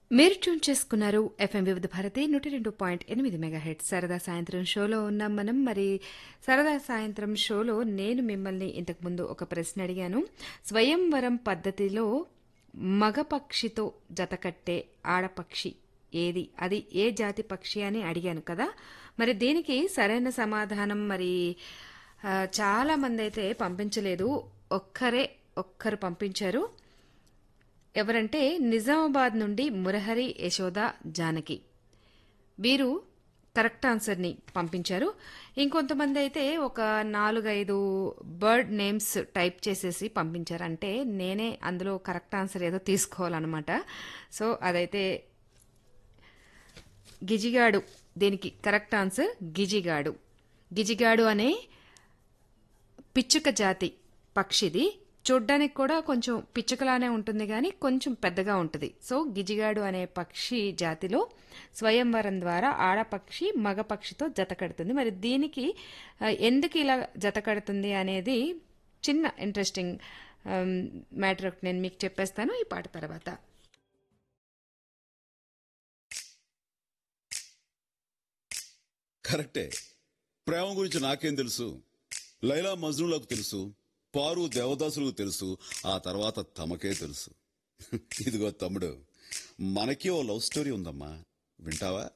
మీరు ట్యూన్ చేసుకున్నారు ఎఫ్ఎం వివిధ భారతి నూట రెండు పాయింట్ ఎనిమిది మెగా హెడ్ సరదా సాయంత్రం షోలో ఉన్నాం మనం మరి సరదా సాయంత్రం షోలో నేను మిమ్మల్ని ఇంతకుముందు ఒక ప్రశ్న అడిగాను స్వయంవరం పద్ధతిలో మగ పక్షితో జతకట్టే ఆడపక్షి ఏది అది ఏ జాతి పక్షి అని అడిగాను కదా మరి దీనికి సరైన సమాధానం మరి ఆ, చాలా మంది అయితే పంపించలేదు ఒక్కరే ఒక్కరు పంపించారు ఎవరంటే నిజామాబాద్ నుండి మురహరి యశోద జానకి వీరు కరెక్ట్ ఆన్సర్ని పంపించారు ఇంకొంతమంది అయితే ఒక నాలుగైదు బర్డ్ నేమ్స్ టైప్ చేసేసి పంపించారు అంటే నేనే అందులో కరెక్ట్ ఆన్సర్ ఏదో తీసుకోవాలన్నమాట సో అదైతే గిజిగాడు దీనికి కరెక్ట్ ఆన్సర్ గిజిగాడు గిజిగాడు అనే పిచ్చుక జాతి పక్షిది చూడ్డానికి కూడా కొంచెం పిచ్చుకలానే ఉంటుంది కానీ కొంచెం పెద్దగా ఉంటుంది సో గిజిగాడు అనే పక్షి జాతిలో స్వయంవరం ద్వారా ఆడపక్షి మగ పక్షితో జత కడుతుంది మరి దీనికి ఆ, ఎందుకు ఇలా జత కడుతుంది అనేది చిన్న ఇంట్రెస్టింగ్ మ్యాటర్ ఒకటి నేను మీకు చెప్పేస్తాను ఈ పాట తర్వాత కరెక్టే ప్రేమ గురించి నాకేం తెలుసు లైలా మజ్నులకు తెలుసు పారు దేవదాసులకు తెలుసు ఆ తర్వాత తమకే తెలుసు ఇదిగో తమ్ముడు మనకి ఓ లవ్ స్టోరీ ఉందమ్మా వింటావా